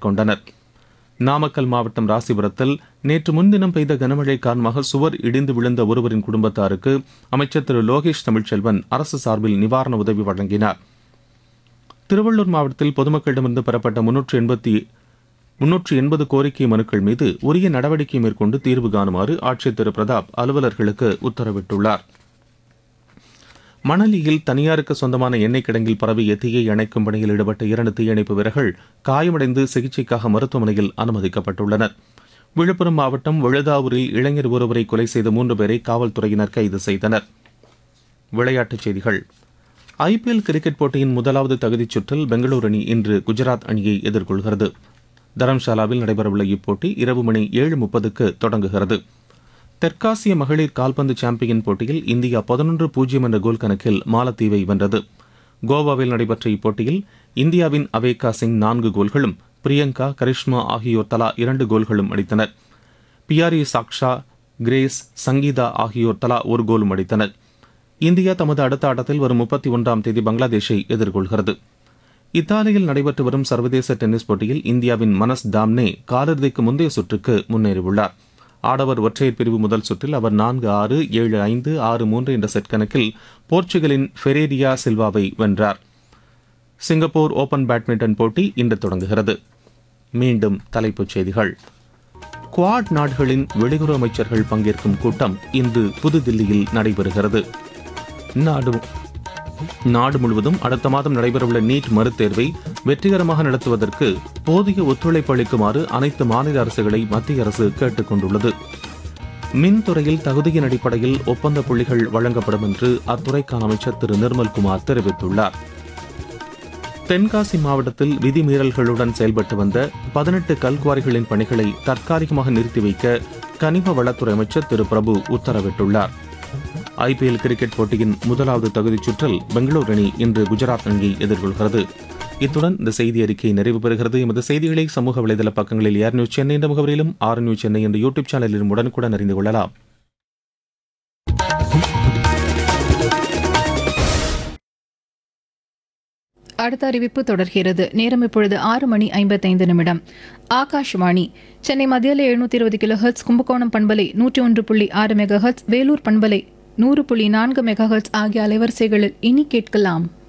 மேற்கொண்டனர் நாமக்கல் மாவட்டம் ராசிபுரத்தில் நேற்று முன்தினம் பெய்த கனமழை காரணமாக சுவர் இடிந்து விழுந்த ஒருவரின் குடும்பத்தாருக்கு அமைச்சர் திரு லோகேஷ் தமிழ்ச்செல்வன் அரசு சார்பில் நிவாரண உதவி வழங்கினார் திருவள்ளூர் மாவட்டத்தில் பொதுமக்களிடமிருந்து பெறப்பட்ட முன்னூற்று எண்பத்தி முன்னூற்று எண்பது கோரிக்கை மனுக்கள் மீது உரிய நடவடிக்கை மேற்கொண்டு தீர்வு காணுமாறு ஆட்சியர் திரு பிரதாப் அலுவலர்களுக்கு உத்தரவிட்டுள்ளார் மணலியில் தனியாருக்கு சொந்தமான எண்ணெய் கிடங்கில் பரவிய தீயை அணைக்கும் பணியில் ஈடுபட்ட இரண்டு தீயணைப்பு வீரர்கள் காயமடைந்து சிகிச்சைக்காக மருத்துவமனையில் அனுமதிக்கப்பட்டுள்ளனர் விழுப்புரம் மாவட்டம் விழுதாவூரில் இளைஞர் ஒருவரை கொலை செய்த மூன்று பேரை காவல்துறையினர் கைது செய்தனர் விளையாட்டுச் செய்திகள் ஐபிஎல் கிரிக்கெட் போட்டியின் முதலாவது தகுதிச் சுற்றில் பெங்களூரு அணி இன்று குஜராத் அணியை எதிர்கொள்கிறது தரம்சாலாவில் நடைபெறவுள்ள இப்போட்டி இரவு மணி ஏழு முப்பதுக்கு தொடங்குகிறது தெற்காசிய மகளிர் கால்பந்து சாம்பியன் போட்டியில் இந்தியா பதினொன்று பூஜ்ஜியம் என்ற கோல் கணக்கில் மாலத்தீவை வென்றது கோவாவில் நடைபெற்ற இப்போட்டியில் இந்தியாவின் அவேகா சிங் நான்கு கோல்களும் பிரியங்கா கரிஷ்மா ஆகியோர் தலா இரண்டு கோல்களும் அடித்தனர் பியாரி சாக்ஷா கிரேஸ் சங்கீதா ஆகியோர் தலா ஒரு கோலும் அடித்தனர் இந்தியா தமது அடுத்த ஆட்டத்தில் வரும் முப்பத்தி ஒன்றாம் தேதி பங்களாதேஷை எதிர்கொள்கிறது இத்தாலியில் நடைபெற்று வரும் சர்வதேச டென்னிஸ் போட்டியில் இந்தியாவின் மனஸ் தாம்னே காலிறுதிக்கு முந்தைய சுற்றுக்கு முன்னேறியுள்ளார் ஆடவர் ஒற்றையர் பிரிவு முதல் சுற்றில் அவர் நான்கு ஆறு ஏழு ஐந்து ஆறு மூன்று என்ற செட் கணக்கில் போர்ச்சுகலின் ஃபெரேரியா சில்வாவை வென்றார் சிங்கப்பூர் ஓபன் பேட்மிண்டன் போட்டி இன்று தொடங்குகிறது மீண்டும் தலைப்புச் செய்திகள் குவாட் நாடுகளின் வெளியுறவு அமைச்சர்கள் பங்கேற்கும் கூட்டம் இன்று புதுதில்லியில் நடைபெறுகிறது நாடு நாடு முழுவதும் அடுத்த மாதம் நடைபெறவுள்ள நீட் மறுதேர்வை வெற்றிகரமாக நடத்துவதற்கு போதிய ஒத்துழைப்பு அளிக்குமாறு அனைத்து மாநில அரசுகளை மத்திய அரசு கேட்டுக் கொண்டுள்ளது மின்துறையில் தகுதியின் அடிப்படையில் ஒப்பந்த புள்ளிகள் வழங்கப்படும் என்று அத்துறைக்கான அமைச்சர் திரு நிர்மல்குமார் தெரிவித்துள்ளார் தென்காசி மாவட்டத்தில் விதிமீறல்களுடன் செயல்பட்டு வந்த பதினெட்டு கல்குவாரிகளின் பணிகளை தற்காலிகமாக நிறுத்தி வைக்க கனிம வளத்துறை அமைச்சர் திரு பிரபு உத்தரவிட்டுள்ளார் ஐபிஎல் கிரிக்கெட் போட்டியின் முதலாவது தகுதிச் சுற்றில் பெங்களூரு அணி இன்று குஜராத் அணியை எதிர்கொள்கிறது இத்துடன் இந்த செய்தி அறிக்கை நிறைவு பெறுகிறது எமது செய்திகளை சமூக வலைதள பக்கங்களில் ஏர் நியூஸ் சென்னை என்ற முகவரியிலும் ஆர் நியூஸ் சென்னை என்ற யூடியூப் சேனலிலும் உடனுக்குடன் அறிந்து கொள்ளலாம் அடுத்த அறிவிப்பு தொடர்கிறது நேரம் இப்பொழுது ஆறு மணி ஐம்பத்தைந்து நிமிடம் ஆகாஷ்வாணி சென்னை மத்தியில் எழுநூத்தி இருபது கிலோ ஹெர்ட்ஸ் கும்பகோணம் பண்பலை நூற்றி ஒன்று புள்ளி ஆறு மெகா ஹெர்ட்ஸ் வேலூர் பண்பலை நூறு புள்ளி நான்கு மெகா ஹெர்ட்ஸ் ஆகிய அலைவரிசைகளில் இனி கேட்கலாம்